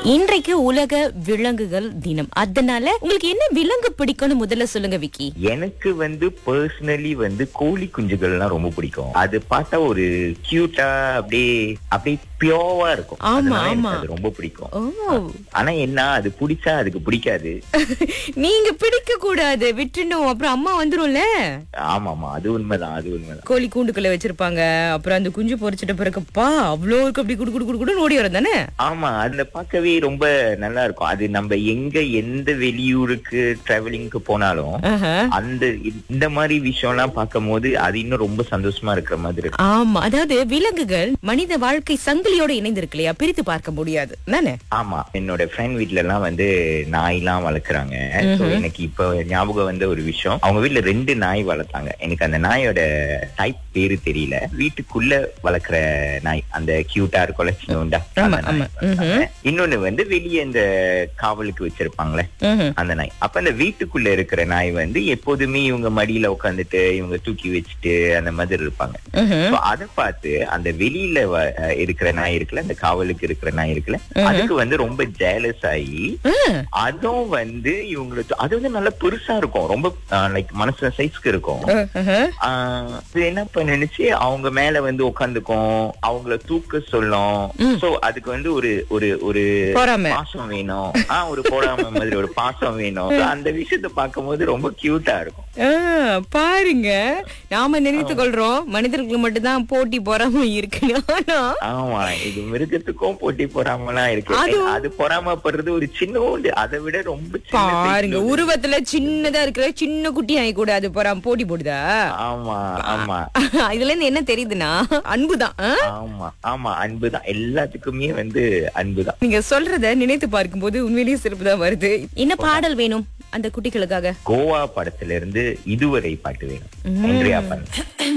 இன்றைக்கு உலக விலங்குகள் தினம் அதனால உங்களுக்கு என்ன விலங்கு பிடிக்கும்னு முதல்ல சொல்லுங்க விக்கி எனக்கு வந்து பர்சனலி வந்து கோழி குஞ்சுகள்லாம் ரொம்ப பிடிக்கும் அது பார்த்தா ஒரு கியூட்டா அப்படியே அப்படியே பியோவா இருக்கும் ஆமா, அதனால எனக்கு ஆமா. அது ரொம்ப பிடிக்கும் ஓ ஆனா என்ன அது பிடிச்சா அதுக்கு பிடிக்காது நீங்க பிடிக்க கூடாது விட்டுணும் அப்புறம் அம்மா வந்துரும்ல ஆமா ஆமா அது உண்மைதான் அது உண்மைதான் கோழி கூண்டுக்குள்ள வச்சிருப்பாங்க அப்புறம் அந்த குஞ்சு பொரிச்சிட்ட பிறகுப்பா அவ்வளோ இருக்கு அப்படி குடு குடு குடு குடுன்னு ஓடி வரும் தானே ஆமா அதுல பார்க்கவே ரொம்ப நல்லா இருக்கும் அது நம்ம எங்க எந்த வெளியூருக்கு டிராவலிங்க்கு போனாலும் ஆஹா. அந்த இந்த மாதிரி விஷயம்லாம் பார்க்கும் போது அது இன்னும் ரொம்ப சந்தோஷமா இருக்கிற மாதிரி இருக்கும் ஆமா அதாவது விலங்குகள் மனித வாழ்க்கை சங்கிலியோட இணைந்திருக்கு இல்லையா பிரித்து பார்க்க முடியாது தானே ஆமா என்னோட ஃப்ரெண்ட் வீட்ல எல்லாம் வந்து நாய் எல்லாம் வளர்க்குறாங்க So, எனக்கு இப்ப ஞாபகம் வந்த ஒரு விஷயம் அவங்க வீட்ல ரெண்டு நாய் வளர்த்தாங்க எனக்கு அந்த நாயோட டைப் பேரு தெரியல வீட்டுக்குள்ள வளர்க்குற நாய் அந்த கியூட்டா இருக்கும்ல சின்னோண்டா ஆமா, அந்த நாய் ஆமா. வளர்த்தாங்க. இன்னொன்னு வந்து வெளியே இந்த காவலுக்கு வச்சிருப்பாங்களே ம்ஹும். அந்த நாய் அப்ப அந்த வீட்டுக்குள்ள இருக்கிற நாய் வந்து எப்போதுமே இவங்க மடியில உட்காந்துட்டு இவங்க தூக்கி வச்சுட்டு அந்த மாதிரி இருப்பாங்க ம்ஹும். So, அத பார்த்து அந்த வெளியில வ- அஹ் இருக்கிற நாய் இருக்குல்ல அந்த காவலுக்கு இருக்கிற நாய் இருக்குல்ல அதுக்கு வந்து ரொம்ப ஜேலஸ் ஆகி ஆ. அதுவும் வந்து இவங்களுக்கு அது வந்து நல்ல பெருசா இருக்கும் ரொம்ப லைக் மனசு சைஸ்க்கு இருக்கும் ஆஹா. ஆஹ் இது என்ன பண்ணுச்சு அவங்க மேல வந்து உட்காந்துக்கும் அவங்கள தூக்க சொல்லும் சோ அதுக்கு வந்து ஒரு ஒரு ஒரு பொறாமை. பாசம் வேணும் ஆஹ் ஒரு போடாம மாதிரி ஒரு பாசம் வேணும் So, அந்த விஷயத்த பார்க்கும்போது ரொம்ப கியூட்டா இருக்கும் ஆ, பாருங்க நாம நினைத்து கொள்றோம் மனிதர்களுக்கு மட்டும்தான் போட்டி பொறாம இருக்கு ஆனா ஆமா இது மிருகத்துக்கும் போட்டி பொறாமலாம் இருக்கு அது- அது பொறாமப்படுறது ஒரு சின்னோண்டு அதை விட ரொம்ப சின்ன பாருங்க size ல உருவத்துல சின்னதா இருக்கிற சின்ன குட்டி ஆகி கூட அது பொறாம போட்டி போடுதா ஆமா ஆமா இதுல இருந்து என்ன தெரியுதுன்னா அன்புதான் ஆ? ஆமா ஆமா அன்புதான் எல்லாத்துக்குமே வந்து அன்புதான் நீங்க சொல்றத நினைத்து பார்க்கும்போது உண்மையிலேயே சிறப்பு தான் வருது என்ன பாடல் வேணும் அந்த குட்டிகளுக்காக கோவா படத்துல இருந்து இதுவரை பாட்டு வேணும் என்றியா பண்ண